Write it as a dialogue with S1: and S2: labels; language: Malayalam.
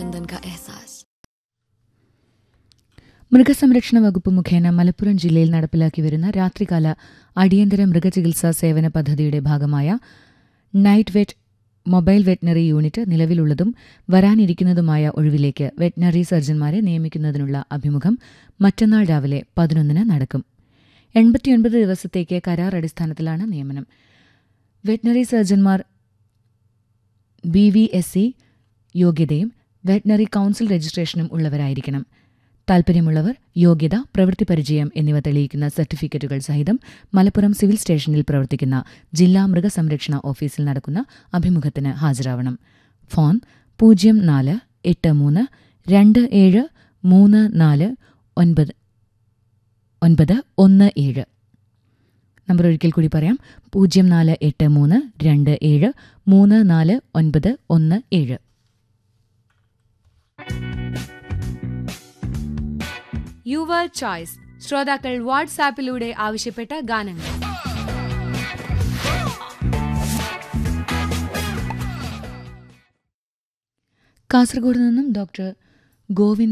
S1: चंदन का एहसास
S2: മൃഗസംരക്ഷണ വകുപ്പ് മുഖേന മലപ്പുറം ജില്ലയിൽ നടപ്പിലാക്കി വരുന്ന രാത്രികാല അടിയന്തര മൃഗചികിത്സാ സേവന പദ്ധതിയുടെ ഭാഗമായ night vet mobile veterinary unit നിലവിലുള്ളതും വരാനിരിക്കുന്നതുമായ ഒഴിവിലേക്ക് വെറ്റിനറി സർജൻമാരെ നിയമിക്കുന്നതിനുള്ള അഭിമുഖം മറ്റന്നാൾ രാവിലെ പതിനൊന്നിന് നടക്കും എൺപത്തിയൊൻപത് ദിവസത്തേക്ക് കരാർ അടിസ്ഥാനത്തിലാണ് നിയമനം വെറ്റിനറി സർജൻമാർ ബി വി എസ് സി യോഗ്യതയും വെറ്റിനറി കൗൺസിൽ രജിസ്ട്രേഷനും ഉള്ളവരായിരിക്കണം താൽപ്പര്യമുള്ളവർ യോഗ്യത പ്രവൃത്തി പരിചയം എന്നിവ തെളിയിക്കുന്ന സർട്ടിഫിക്കറ്റുകൾ സഹിതം മലപ്പുറം സിവിൽ സ്റ്റേഷനിൽ പ്രവർത്തിക്കുന്ന ജില്ലാ മൃഗസംരക്ഷണ ഓഫീസിൽ നടക്കുന്ന അഭിമുഖത്തിന് ഹാജരാവണം ഫോൺ പൂജ്യം നാല് എട്ട് മൂന്ന് രണ്ട് ഏഴ് മൂന്ന് നാല് ഒൻപത് ഒൻപത് ഒന്ന് ഏഴ് നമ്പർ ഒരിക്കൽ കൂടി പറയാം പൂജ്യം നാല് എട്ട് മൂന്ന് രണ്ട് ഏഴ് മൂന്ന് നാല് ഒൻപത് ഒന്ന് ഏഴ്
S3: യുവർ ചോയ്സ് ശ്രോതാക്കൾ വാട്സാപ്പിലൂടെ ആവശ്യപ്പെട്ട ഗാനങ്ങൾ
S2: കാസർഗോഡ് നിന്നും ഡോക്ടർ ഗോവിന്ദ്